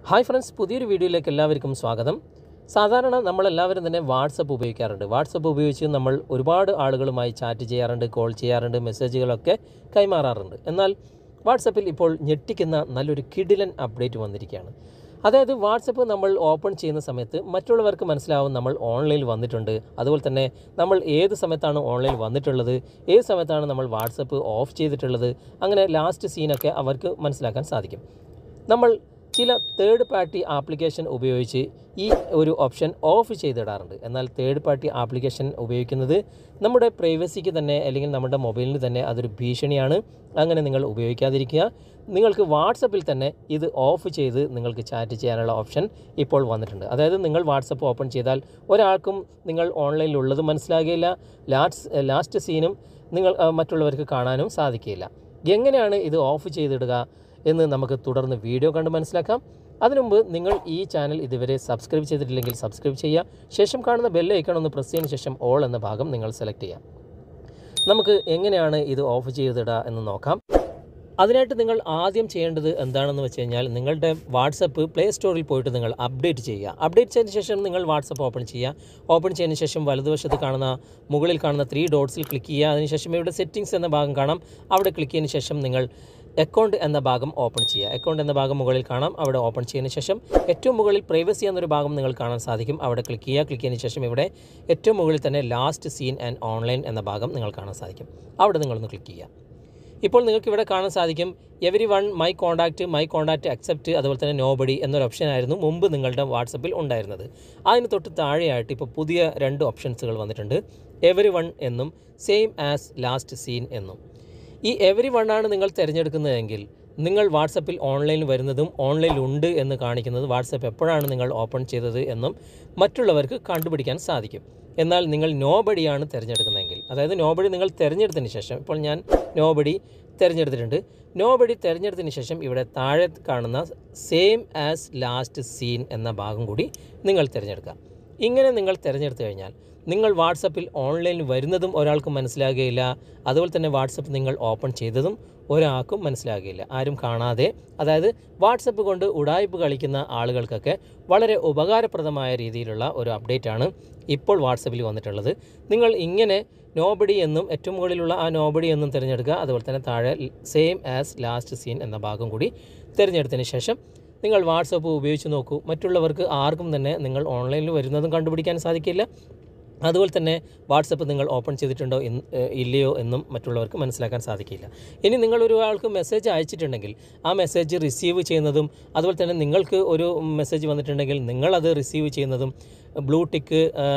hi friends പുതിയൊരു വീഡിയോയിലേക്ക് എല്ലാവർക്കും സ്വാഗതം സാധാരണ നമ്മളെല്ലാവരും തന്നെ വാട്സപ്പ് ഉപയോഗിക്കാറുണ്ട് വാട്സപ്പ് ഉപയോഗിച്ച് നമ്മൾ ഒരുപാട് ആളുകളുമായി ചാറ്റ് ചെയ്യാറുണ്ട് കോൾ ചെയ്യാറുണ്ട് മെസ്സേജുകളൊക്കെ കൈമാറാറുണ്ട് എന്നാൽ വാട്സപ്പിൽ ഇപ്പോൾ ഞെട്ടിക്കുന്ന നല്ലൊരു കിഡിലൻ അപ്ഡേറ്റ് വന്നിരിക്കുകയാണ് അതായത് വാട്സപ്പ് നമ്മൾ ഓപ്പൺ ചെയ്യുന്ന സമയത്ത് മറ്റുള്ളവർക്ക് മനസ്സിലാവും നമ്മൾ ഓൺലൈനിൽ വന്നിട്ടുണ്ട് അതുപോലെ തന്നെ നമ്മൾ ഏത് സമയത്താണ് ഓൺലൈനിൽ വന്നിട്ടുള്ളത് ഏത് സമയത്താണ് നമ്മൾ വാട്സപ്പ് ഓഫ് ചെയ്തിട്ടുള്ളത് അങ്ങനെ ലാസ്റ്റ് സീനൊക്കെ അവർക്ക് മനസ്സിലാക്കാൻ സാധിക്കും നമ്മൾ ചില തേർഡ് പാർട്ടി ആപ്ലിക്കേഷൻ ഉപയോഗിച്ച് ഈ ഒരു ഓപ്ഷൻ ഓഫ് ചെയ്തിടാറുണ്ട് എന്നാൽ തേർഡ് പാർട്ടി ആപ്ലിക്കേഷൻ ഉപയോഗിക്കുന്നത് നമ്മുടെ പ്രൈവസിക്ക് തന്നെ അല്ലെങ്കിൽ നമ്മുടെ മൊബൈലിന് തന്നെ അതൊരു ഭീഷണിയാണ് അങ്ങനെ നിങ്ങൾ ഉപയോഗിക്കാതിരിക്കുക നിങ്ങൾക്ക് വാട്സപ്പിൽ തന്നെ ഇത് ഓഫ് ചെയ്ത് നിങ്ങൾക്ക് ചാറ്റ് ചെയ്യാനുള്ള ഓപ്ഷൻ ഇപ്പോൾ വന്നിട്ടുണ്ട് അതായത് നിങ്ങൾ വാട്സപ്പ് ഓപ്പൺ ചെയ്താൽ ഒരാൾക്കും നിങ്ങൾ ഓൺലൈനിലുള്ളത് മനസ്സിലാകുകയില്ല ലാസ്റ്റ് ലാസ്റ്റ് സീനും നിങ്ങൾ ആ, മറ്റുള്ളവർക്ക് കാണാനും സാധിക്കില്ല എങ്ങനെയാണ് ഇത് ഓഫ് ചെയ്തിടുക എന്ന് നമുക്ക് തുടർന്ന് വീഡിയോ കണ്ട് മനസ്സിലാക്കാം അതിനുമുമ്പ് നിങ്ങൾ ഈ ചാനൽ ഇതുവരെ സബ്സ്ക്രൈബ് ചെയ്തിട്ടില്ലെങ്കിൽ സബ്സ്ക്രൈബ് ചെയ്യുക ശേഷം കാണുന്ന ബെല്ല് ഐക്കൺ ഒന്ന് പ്രസ് ചെയ്തതിന് ശേഷം ഓൾ എന്ന ഭാഗം നിങ്ങൾ സെലക്ട് ചെയ്യാം നമുക്ക് എങ്ങനെയാണ് ഇത് ഓഫ് ചെയ്തിടുക എന്ന് നോക്കാം അതിനായിട്ട് നിങ്ങൾ ആദ്യം ചെയ്യേണ്ടത് എന്താണെന്ന് വെച്ച് കഴിഞ്ഞാൽ നിങ്ങളുടെ വാട്സപ്പ് പ്ലേ സ്റ്റോറിൽ പോയിട്ട് നിങ്ങൾ അപ്ഡേറ്റ് ചെയ്യുക അപ്ഡേറ്റ് ചെയ്തതിന് ശേഷം നിങ്ങൾ വാട്സപ്പ് ഓപ്പൺ ചെയ്യുക ഓപ്പൺ ചെയ്തതിന് ശേഷം വലതുവശത്ത് കാണുന്ന മുകളിൽ കാണുന്ന ത്രീ ഡോട്ട്സിൽ ക്ലിക്ക് ചെയ്യുക അതിനുശേഷം ഇവിടെ സെറ്റിംഗ്സ് എന്ന ഭാഗം കാണാം അവിടെ ക്ലിക്ക് ചെയ്തതിന് ശേഷം നിങ്ങൾ അക്കൗണ്ട് എന്ന ഭാഗം ഓപ്പൺ ചെയ്യുക അക്കൗണ്ട് എന്ന ഭാഗം മുകളിൽ കാണാം അവിടെ ഓപ്പൺ ചെയ്തതിന് ശേഷം ഏറ്റവും മുകളിൽ പ്രൈവസി എന്നൊരു ഭാഗം നിങ്ങൾ കാണാൻ സാധിക്കും അവിടെ ക്ലിക്ക് ചെയ്യുക ക്ലിക്ക് ചെയ്തതിന് ശേഷം ഇവിടെ ഏറ്റവും മുകളിൽ തന്നെ ലാസ്റ്റ് സീൻ ആൻഡ് ഓൺലൈൻ എന്ന ഭാഗം നിങ്ങൾ കാണാൻ സാധിക്കും അവിടെ നിങ്ങളൊന്ന് ക്ലിക്ക് ചെയ്യുക ഇപ്പോൾ നിങ്ങൾക്ക് ഇവിടെ കാണാൻ സാധിക്കും everyone my contact my contact accept അതുപോലെ തന്നെ നോബഡി എന്നൊരു ഓപ്ഷൻ ആയിരുന്നു മുമ്പ് നിങ്ങളുടെ വാട്സപ്പിൽ ഉണ്ടായിരുന്നത് അതിന് തൊട്ട് താഴെയായിട്ട് ഇപ്പോൾ പുതിയ രണ്ട് ഓപ്ഷൻസുകൾ വന്നിട്ടുണ്ട് എവരി വൺ എന്നും സെയിം ആസ് ലാസ്റ്റ് സീൻ എന്നും ഈ എവരി വൺ ആണ് നിങ്ങൾ തിരഞ്ഞെടുക്കുന്നതെങ്കിൽ നിങ്ങൾ വാട്സപ്പിൽ ഓൺലൈനിൽ വരുന്നതും ഓൺലൈനിൽ ഉണ്ട് എന്ന് കാണിക്കുന്നത് വാട്സപ്പ് എപ്പോഴാണ് നിങ്ങൾ ഓപ്പൺ ചെയ്തത് എന്നും മറ്റുള്ളവർക്ക് കണ്ടുപിടിക്കാൻ സാധിക്കും എന്നാൽ നിങ്ങൾ നോബഡിയാണ് തിരഞ്ഞെടുക്കുന്നതെങ്കിൽ അതായത് നോബഡി നിങ്ങൾ തിരഞ്ഞെടുത്തതിന് ശേഷം ഇപ്പോൾ ഞാൻ നോബഡി തിരഞ്ഞെടുത്തിട്ടുണ്ട് നോബഡി തിരഞ്ഞെടുത്തതിന് ശേഷം ഇവിടെ താഴെ കാണുന്ന സെയിം ആസ് ലാസ്റ്റ് സീൻ എന്ന ഭാഗം കൂടി നിങ്ങൾ തിരഞ്ഞെടുക്കുക ഇങ്ങനെ നിങ്ങൾ തിരഞ്ഞെടുത്തു കഴിഞ്ഞാൽ നിങ്ങൾ വാട്സപ്പിൽ ഓൺലൈനിൽ വരുന്നതും ഒരാൾക്ക് മനസ്സിലാകുകയില്ല അതുപോലെ തന്നെ വാട്സപ്പ് നിങ്ങൾ ഓപ്പൺ ചെയ്തതും ഒരാൾക്കും മനസ്സിലാകുകയില്ല ആരും കാണാതെ അതായത് വാട്സപ്പ് കൊണ്ട് ഉടായ്പ് കളിക്കുന്ന ആളുകൾക്കൊക്കെ വളരെ ഉപകാരപ്രദമായ രീതിയിലുള്ള ഒരു അപ്ഡേറ്റ് ആണ് ഇപ്പോൾ വാട്സപ്പിൽ വന്നിട്ടുള്ളത് നിങ്ങൾ ഇങ്ങനെ നോബഡി എന്നും ഏറ്റവും മുകളിലുള്ള ആ നോബഡി എന്നും തിരഞ്ഞെടുക്കുക അതുപോലെ തന്നെ താഴെ സെയിം ആസ് ലാസ്റ്റ് സീൻ എന്ന ഭാഗം കൂടി തിരഞ്ഞെടുത്തതിന് ശേഷം നിങ്ങൾ വാട്സപ്പ് ഉപയോഗിച്ച് നോക്കൂ മറ്റുള്ളവർക്ക് ആർക്കും തന്നെ നിങ്ങൾ ഓൺലൈനിൽ വരുന്നതും കണ്ടുപിടിക്കാൻ സാധിക്കില്ല അതുപോലെ തന്നെ വാട്സപ്പ് നിങ്ങൾ ഓപ്പൺ ചെയ്തിട്ടുണ്ടോ എന്ന് ഏഹ് ഇല്ലയോ എന്നും മറ്റുള്ളവർക്ക് മനസ്സിലാക്കാൻ സാധിക്കില്ല ഇനി നിങ്ങൾ ഒരു ആൾക്ക് മെസ്സേജ് അയച്ചിട്ടുണ്ടെങ്കിൽ ആ മെസ്സേജ് റിസീവ് ചെയ്യുന്നതും അതുപോലെ തന്നെ നിങ്ങൾക്ക് ഒരു മെസ്സേജ് വന്നിട്ടുണ്ടെങ്കിൽ നിങ്ങളത് റിസീവ് ചെയ്യുന്നതും ബ്ലൂ ടിക്ക്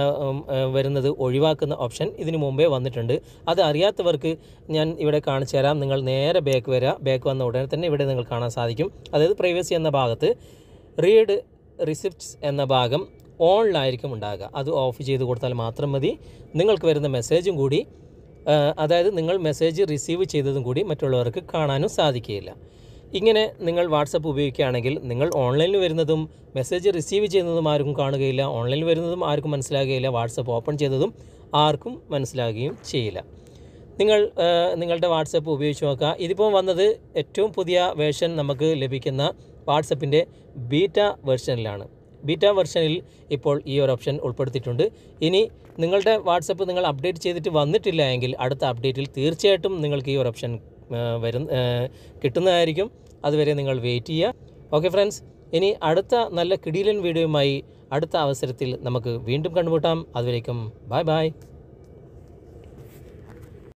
വരുന്നത് ഒഴിവാക്കുന്ന ഓപ്ഷൻ ഇതിനു മുമ്പേ വന്നിട്ടുണ്ട് അത് അറിയാത്തവർക്ക് ഞാൻ ഇവിടെ കാണിച്ചു തരാം നിങ്ങൾ നേരെ ബാക്ക് വരിക ബാക്ക് വന്ന ഉടനെ തന്നെ ഇവിടെ നിങ്ങൾ കാണാൻ സാധിക്കും അതായത് പ്രൈവസി എന്ന ഭാഗത്ത് റീഡ് റിസിപ്റ്റ്സ് എന്ന ഭാഗം ഓണിലായിരിക്കും ഉണ്ടാകുക അത് ഓഫ് ചെയ്ത് കൊടുത്താൽ മാത്രം മതി നിങ്ങൾക്ക് വരുന്ന മെസ്സേജും കൂടി ആ, അതായത് നിങ്ങൾ മെസ്സേജ് റിസീവ് ചെയ്തതും കൂടി മറ്റുള്ളവർക്ക് കാണാനും സാധിക്കുകയില്ല ഇങ്ങനെ നിങ്ങൾ വാട്സപ്പ് ഉപയോഗിക്കുകയാണെങ്കിൽ നിങ്ങൾ ഓൺലൈനിൽ വരുന്നതും മെസ്സേജ് റിസീവ് ചെയ്യുന്നതും ആർക്കും കാണുകയില്ല ഓൺലൈനിൽ വരുന്നതും ആർക്കും മനസ്സിലാകുകയില്ല വാട്സപ്പ് ഓപ്പൺ ചെയ്തതും ആർക്കും മനസ്സിലാകുകയും ചെയ്യില്ല നിങ്ങൾ ആ, നിങ്ങളുടെ വാട്സപ്പ് ഉപയോഗിച്ച് നോക്കുക ഇതിപ്പോൾ വന്നത് ഏറ്റവും പുതിയ വേർഷൻ നമുക്ക് ലഭിക്കുന്ന വാട്സപ്പിൻ്റെ ബീറ്റ വെർഷനിലാണ് ബീറ്റ വെർഷനിൽ ഇപ്പോൾ ഈ ഒരു ഓപ്ഷൻ ഉൾപ്പെടുത്തിയിട്ടുണ്ട് ഇനി നിങ്ങളുടെ വാട്സപ്പ് നിങ്ങൾ അപ്ഡേറ്റ് ചെയ്തിട്ട് വന്നിട്ടില്ല എങ്കിൽ അടുത്ത അപ്ഡേറ്റിൽ തീർച്ചയായിട്ടും നിങ്ങൾക്ക് ഈ ഒരു ഓപ്ഷൻ വരും ആ, കിട്ടുന്നതായിരിക്കും അതുവരെ നിങ്ങൾ വെയിറ്റ് ചെയ്യുക ഓക്കെ ഫ്രണ്ട്സ് ഇനി അടുത്ത നല്ല കിടിലൻ വീഡിയോയുമായി അടുത്ത അവസരത്തിൽ നമുക്ക് വീണ്ടും കണ്ടുമുട്ടാം അതുവരേക്കും ബൈ ബൈ